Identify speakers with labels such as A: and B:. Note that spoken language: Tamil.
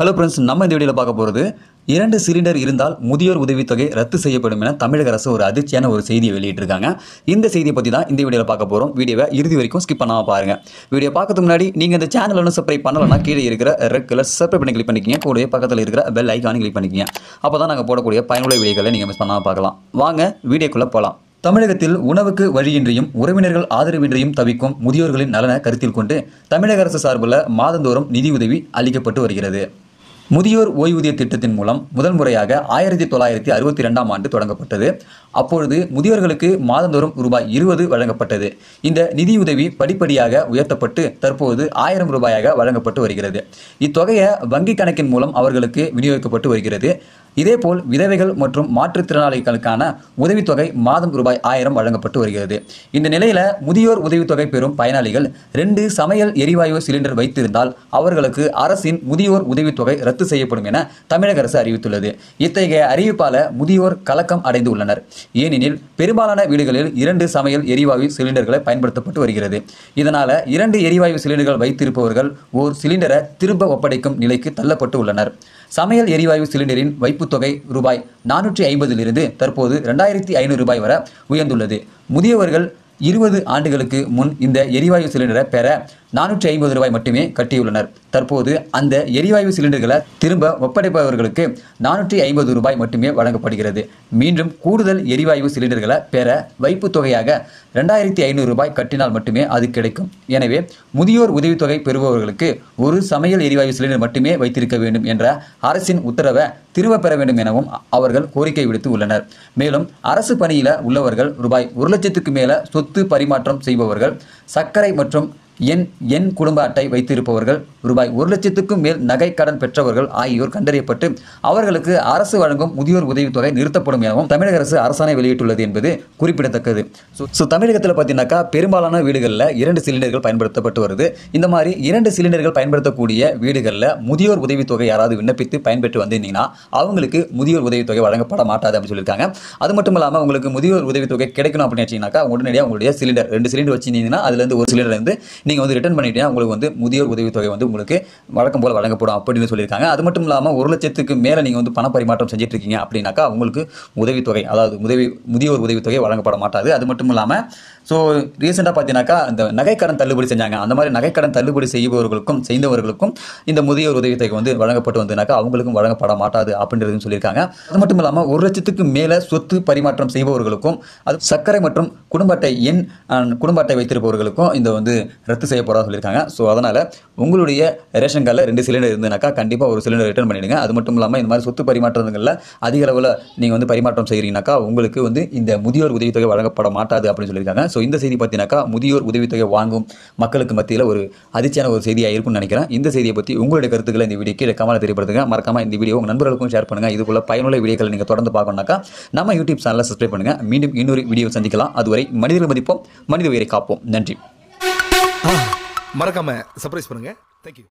A: ஹலோ ஃப்ரெண்ட்ஸ் நம்ம இந்த வீடியோவில் பார்க்க போகிறது இரண்டு சிலிண்டர் இருந்தால் முதியோர் உதவித்தொகை ரத்து செய்யப்படும் என தமிழக அரசு ஒரு அதிர்ச்சியான ஒரு செய்தியை வெளியிட்டிருக்காங்க இந்த செய்தியை பற்றி தான் இந்த வீடியோவில் பார்க்க போகிறோம் வீடியோவை இறுதி வரைக்கும் ஸ்கிப் பண்ணாமல் பாருங்க வீடியோ பார்க்கறதுக்கு முன்னாடி நீங்கள் இந்த சேனல் ஒன்றும் சப்ஸ்கிரைப் பண்ணலன்னா கீழே இருக்கிற ரெட் கலர் சப்ஸ்கிரைப் பண்ணி கிளிக் பண்ணிக்கிங்க கூடவே பக்கத்தில் இருக்கிற பெல் ஐக்கானு கிளிக் பண்ணிக்கிங்க அப்போ தான் நாங்கள் போடக்கூடிய பயனுள்ள வீடியோக்களை நீங்கள் மிஸ் பண்ணாமல் பார்க்கலாம் வாங்க வீடியோக்குள்ளே போகலாம் தமிழகத்தில் உணவுக்கு வழியின்றியும் உறவினர்கள் ஆதரவின்றியும் தவிக்கும் முதியோர்களின் நலனை கருத்தில் கொண்டு தமிழக அரசு சார்பில் மாதந்தோறும் நிதியுதவி அளிக்கப்பட்டு வருகிறது முதியோர் ஓய்வூதிய திட்டத்தின் மூலம் முதல் முறையாக ஆயிரத்தி தொள்ளாயிரத்தி அறுபத்தி ரெண்டாம் ஆண்டு தொடங்கப்பட்டது அப்பொழுது முதியோர்களுக்கு மாதந்தோறும் ரூபாய் இருபது வழங்கப்பட்டது இந்த நிதியுதவி படிப்படியாக உயர்த்தப்பட்டு தற்போது ஆயிரம் ரூபாயாக வழங்கப்பட்டு வருகிறது இத்தொகையை வங்கி கணக்கின் மூலம் அவர்களுக்கு விநியோகிக்கப்பட்டு வருகிறது இதேபோல் விதவைகள் மற்றும் மாற்றுத்திறனாளிகளுக்கான உதவித்தொகை மாதம் ரூபாய் ஆயிரம் வழங்கப்பட்டு வருகிறது இந்த நிலையில முதியோர் உதவித்தொகை பெறும் பயனாளிகள் ரெண்டு சமையல் எரிவாயு சிலிண்டர் வைத்திருந்தால் அவர்களுக்கு அரசின் முதியோர் உதவித்தொகை ரத்து செய்யப்படும் என தமிழக அரசு அறிவித்துள்ளது இத்தகைய அறிவிப்பால முதியோர் கலக்கம் அடைந்து உள்ளனர் ஏனெனில் பெரும்பாலான வீடுகளில் இரண்டு சமையல் எரிவாயு சிலிண்டர்களை பயன்படுத்தப்பட்டு வருகிறது இதனால இரண்டு எரிவாயு சிலிண்டர்கள் வைத்திருப்பவர்கள் ஓர் சிலிண்டரை திரும்ப ஒப்படைக்கும் நிலைக்கு தள்ளப்பட்டு உள்ளனர் சமையல் எரிவாயு சிலிண்டரின் வைப்புத்தொகை ரூபாய் நானூற்றி ஐம்பதிலிருந்து தற்போது ரெண்டாயிரத்தி ஐநூறு ரூபாய் வரை உயர்ந்துள்ளது முதியவர்கள் இருபது ஆண்டுகளுக்கு முன் இந்த எரிவாயு சிலிண்டரை பெற நானூற்றி ஐம்பது ரூபாய் மட்டுமே கட்டியுள்ளனர் தற்போது அந்த எரிவாயு சிலிண்டர்களை திரும்ப ஒப்படைப்பவர்களுக்கு நானூற்றி ஐம்பது ரூபாய் மட்டுமே வழங்கப்படுகிறது மீண்டும் கூடுதல் எரிவாயு சிலிண்டர்களை பெற வைப்புத் தொகையாக ரெண்டாயிரத்தி ஐநூறு ரூபாய் கட்டினால் மட்டுமே அது கிடைக்கும் எனவே முதியோர் உதவித்தொகை பெறுபவர்களுக்கு ஒரு சமையல் எரிவாயு சிலிண்டர் மட்டுமே வைத்திருக்க வேண்டும் என்ற அரசின் உத்தரவை திரும்ப பெற வேண்டும் எனவும் அவர்கள் கோரிக்கை விடுத்து உள்ளனர் மேலும் அரசு பணியில் உள்ளவர்கள் ரூபாய் ஒரு லட்சத்துக்கு மேல சொத்து பரிமாற்றம் செய்பவர்கள் சர்க்கரை மற்றும் எண் எண் குடும்ப அட்டை வைத்திருப்பவர்கள் ரூபாய் ஒரு லட்சத்துக்கும் மேல் நகை கடன் பெற்றவர்கள் ஆகியோர் கண்டறியப்பட்டு அவர்களுக்கு அரசு வழங்கும் முதியோர் உதவித்தொகை நிறுத்தப்படும் எனவும் தமிழக அரசு அரசாணை வெளியிட்டுள்ளது என்பது குறிப்பிடத்தக்கது ஸோ ஸோ தமிழகத்தில் பார்த்தீங்கன்னாக்கா பெரும்பாலான வீடுகளில் இரண்டு சிலிண்டர்கள் பயன்படுத்தப்பட்டு வருது இந்த மாதிரி இரண்டு சிலிண்டர்கள் பயன்படுத்தக்கூடிய வீடுகளில் முதியோர் உதவித்தொகை யாராவது விண்ணப்பித்து பயன்பெற்று வந்திருந்தீங்கன்னா அவங்களுக்கு முதியோர் உதவித்தொகை வழங்கப்பட மாட்டாது அப்படின்னு சொல்லியிருக்காங்க அது மட்டும் இல்லாமல் உங்களுக்கு முதியோர் உதவித்தொகை கிடைக்கணும் அப்படின்னு வச்சிங்கனாக்கா உடனடியாக உங்களுடைய சிலிண்டர் ரெண்டு சிலிண்டர் வச்சிருந்தீங்கன்னா அதுலேருந்து ஒரு சிலிண்டர் வந்து நீங்கள் வந்து ரிட்டர்ன் பண்ணிட்டீங்கன்னா உங்களுக்கு வந்து முதியோர் உதவித்தொகை வந்து உங்களுக்கு வழக்கம் போல் வழங்கப்படும் அப்படின்னு சொல்லியிருக்காங்க அது மட்டும் இல்லாமல் ஒரு லட்சத்துக்கு மேலே நீங்கள் வந்து பண பரிமாற்றம் செஞ்சுட்டு இருக்கீங்க அப்படின்னாக்கா உங்களுக்கு உதவித்தொகை அதாவது உதவி முதியோர் உதவித்தொகை வழங்கப்பட மாட்டாது அது மட்டும் இல்லாமல் ஸோ ரீசெண்டாக பார்த்தீங்கன்னாக்கா இந்த நகைக்கடன் தள்ளுபடி செஞ்சாங்க அந்த மாதிரி நகைக்கடன் தள்ளுபடி செய்பவர்களுக்கும் செய்தவர்களுக்கும் இந்த முதியோர் உதவித்தொகை வந்து வழங்கப்பட்டு வந்ததுனாக்கா அவங்களுக்கும் வழங்கப்பட மாட்டாது அப்படின்றதும் சொல்லியிருக்காங்க அது மட்டும் இல்லாமல் ஒரு லட்சத்துக்கு மேலே சொத்து பரிமாற்றம் செய்பவர்களுக்கும் அது சர்க்கரை மற்றும் குடும்ப அட்டை எண் அஹ், குடும்ப அட்டை வைத்திருப்பவர்களுக்கும் இந்த வந்து ரத்து செய்யப்படாத சொல்லியிருக்காங்க ஸோ அதனால் உங்களுடைய ரேஷன் கார்டில் ரெண்டு சிலிண்டர் இருந்ததுனாக்கா கண்டிப்பாக ஒரு சிலிண்டர் ரிட்டர்ன் பண்ணிடுங்க அது மட்டும் இல்லாமல் இந்த மாதிரி சொத்து பரிமாற்றங்களில் அதிக அளவில் நீங்கள் வந்து பரிமாற்றம் செய்கிறீங்கனாக்கா உங்களுக்கு வந்து இந்த முதியோர் உதவித்தொகை வழங்கப்பட மாட்டாது அப்படின்னு சொல்லியிருக்காங்க ஸோ இந்த செய்தி பார்த்தீங்கன்னாக்கா முதியோர் உதவித்தொகை வாங்கும் மக்களுக்கு மத்தியில் ஒரு அதிர்ச்சியான ஒரு செய்தியாக இருக்கும்னு நினைக்கிறேன் இந்த செய்தியை பற்றி உங்களுடைய கருத்துக்களை இந்த வீடியோ கீழே கமலை தெரியப்படுத்துங்க மறக்காம இந்த வீடியோ உங்கள் நண்பர்களுக்கும் ஷேர் பண்ணுங்கள் இது போல பயனுள்ள வீடியோக்களை நீங்கள் தொடர்ந்து பார்க்கணும்னாக்கா நம்ம யூடியூப் சேனலை சப்ஸ்கிரைப் பண்ணுங்கள் மீண்டும் இன்னொரு வீடியோ சந்திக்கலாம் அதுவரை மனிதர்கள் மதிப்போம் மனித உயிரை காப்போம் நன்றி
B: மறக்காம சர்ப்ரைஸ் பண்ணுங்க தேங்க்யூ